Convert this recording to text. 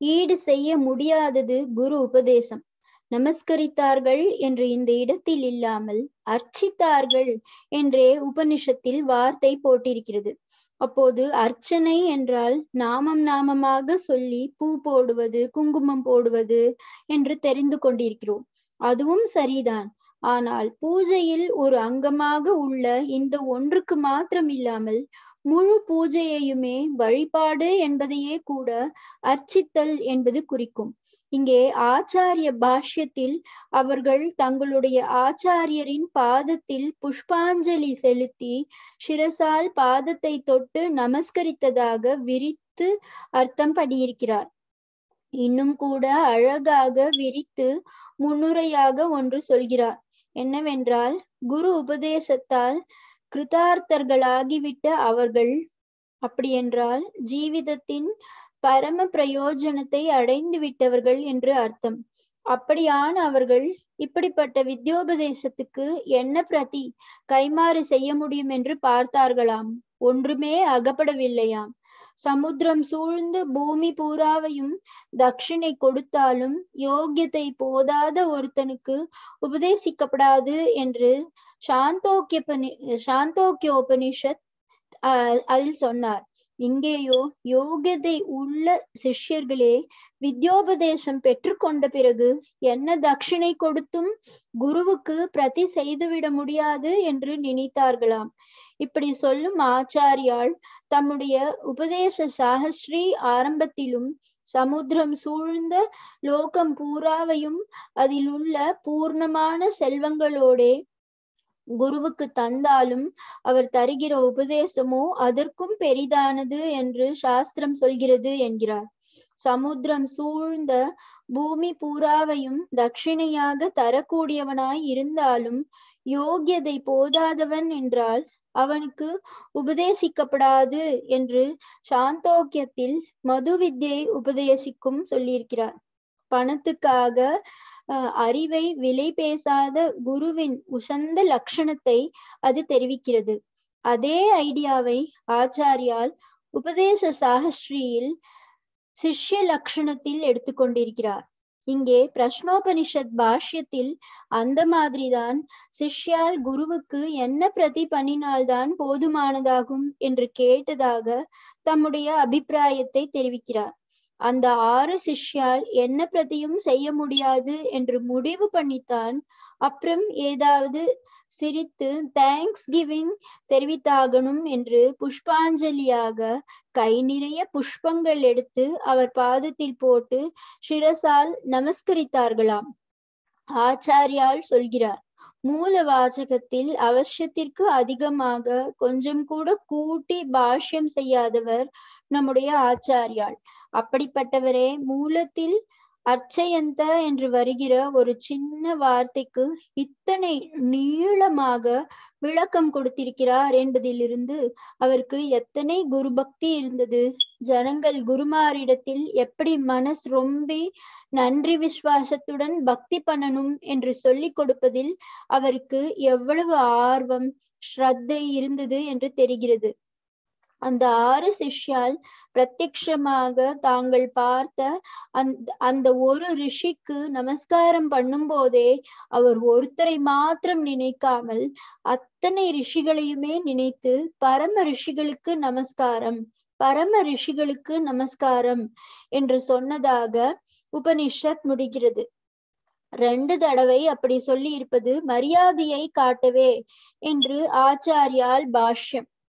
ஈடு செய்ய முடியாதது குரு உபதேசம் நமஸ்கரித்தார்கள் என்று இந்த இடத்தில் இல்லாமல் அர்ச்சித்தார்கள் என்றே உபனிஷத்தில் வார்த்தை போட்டிருக்கிறது அப்போது அர்ச்சனை என்றால் நாமம் நாமமாக சொல்லி பூ போடுவது குங்குமம் போடுவது என்று தெரிந்து கொண்டிருக்கிறோம் அதுவும் சரிதான் ஆனால் பூஜையில் ஒரு அங்கமாக உள்ள இந்த ஒன்றுக்கு மாத்திரம் இல்லாமல் முழு பூஜையையுமே வழிபாடு என்பதையே கூட அர்ச்சித்தல் என்பது குறிக்கும் இங்கே ஆச்சாரிய பாஷ்யத்தில் அவர்கள் தங்களுடைய ஆச்சாரியரின் பாதத்தில் புஷ்பாஞ்சலி செலுத்தி சிரசால் பாதத்தை தொட்டு நமஸ்கரித்ததாக விரித்து அர்த்தம் பண்ணியிருக்கிறார் இன்னும் கூட அழகாக விரித்து முன்னுரையாக ஒன்று சொல்கிறார் என்னவென்றால் குரு உபதேசத்தால் கிருதார்த்தர்களாகிவிட்ட அவர்கள் அப்படியென்றால் ஜீவிதத்தின் பரம பிரயோஜனத்தை அடைந்து விட்டவர்கள் என்று அர்த்தம் அப்படியான அவர்கள் இப்படிப்பட்ட வித்யோபதேசத்துக்கு என்ன பிரதி கைமாறு செய்ய முடியும் என்று பார்த்தார்களாம் ஒன்றுமே அகப்படவில்லையாம் சமுத்திரம் சூழ்ந்து பூமி பூராவையும் தட்சிணை கொடுத்தாலும் யோக்கியத்தை போதாத ஒருத்தனுக்கு உபதேசிக்கப்படாது என்று சாந்தோக்கியபனி சாந்தோக்கியோபனிஷத் அஹ் அதில் சொன்னார் இங்கேயோ யோகியதை உள்ள சிஷ்யர்களே வித்யோபதேசம் பெற்றுக்கொண்ட பிறகு என்ன தட்சிணை கொடுத்தும் குருவுக்கு பிரதி செய்துவிட முடியாது என்று நினைத்தார்களாம் இப்படி சொல்லும் ஆச்சாரியால் தம்முடைய உபதேச சாகஸ்ரீ ஆரம்பத்திலும் சமுத்திரம் சூழ்ந்த லோகம் பூராவையும் அதில் உள்ள பூர்ணமான செல்வங்களோடே குருவுக்கு தந்தாலும் அவர் தருகிற உபதேசமோ அதற்கும் பெரிதானது என்று சாஸ்திரம் சொல்கிறது என்கிறார் சமுத்திரம் சூழ்ந்த பூமி பூராவையும் தட்சிணையாக தரக்கூடியவனாய் இருந்தாலும் யோகியதை போதாதவன் என்றால் அவனுக்கு உபதேசிக்கப்படாது என்று சாந்தோக்கியத்தில் மது வித்யை உபதேசிக்கும் சொல்லியிருக்கிறார் பணத்துக்காக அறிவை விலை பேசாத குருவின் உசந்த லட்சணத்தை அது தெரிவிக்கிறது அதே ஐடியாவை ஆச்சாரியால் உபதேச சாகஸ்ரீயில் சிஷ்ய லட்சணத்தில் எடுத்துக்கொண்டிருக்கிறார் இங்கே பிரஷ்னோபனிஷத் பாஷ்யத்தில் அந்த மாதிரிதான் சிஷ்யால் குருவுக்கு என்ன பிரதி பண்ணினால்தான் போதுமானதாகும் என்று கேட்டதாக தம்முடைய அபிப்பிராயத்தை தெரிவிக்கிறார் அந்த ஆறு சிஷ்யால் என்ன பிரதியும் செய்ய முடியாது என்று முடிவு பண்ணித்தான் அப்புறம் ஏதாவது சிரித்து தேங்க்ஸ் கிவிங் தெரிவித்தாகணும் என்று புஷ்பாஞ்சலியாக கை நிறைய புஷ்பங்கள் எடுத்து அவர் பாதத்தில் போட்டு சிரசால் நமஸ்கரித்தார்களாம் ஆச்சாரியால் சொல்கிறார் மூல வாசகத்தில் அவசியத்திற்கு அதிகமாக கொஞ்சம் கூட கூட்டி பாஷ்யம் செய்யாதவர் நம்முடைய ஆச்சாரியால் அப்படிப்பட்டவரே மூலத்தில் அர்ச்சயந்த என்று வருகிற ஒரு சின்ன வார்த்தைக்கு இத்தனை நீளமாக விளக்கம் கொடுத்திருக்கிறார் என்பதிலிருந்து அவருக்கு எத்தனை குரு பக்தி இருந்தது ஜனங்கள் குருமாரிடத்தில் எப்படி மனஸ் ரொம்பி நன்றி விசுவாசத்துடன் பக்தி பண்ணணும் என்று சொல்லிக் கொடுப்பதில் அவருக்கு எவ்வளவு ஆர்வம் ஸ்ரத்தை இருந்தது என்று தெரிகிறது அந்த ஆறு சிஷ்யால் பிரத்யக்ஷமாக தாங்கள் பார்த்த அந்த அந்த ஒரு ரிஷிக்கு நமஸ்காரம் பண்ணும் போதே அவர் ஒருத்தரை மாத்திரம் நினைக்காமல் அத்தனை ரிஷிகளையுமே நினைத்து பரம ரிஷிகளுக்கு நமஸ்காரம் பரம ரிஷிகளுக்கு நமஸ்காரம் என்று சொன்னதாக உபனிஷத் முடிகிறது ரெண்டு தடவை அப்படி சொல்லி இருப்பது மரியாதையை காட்டவே என்று ஆச்சாரியால் பாஷ்யம்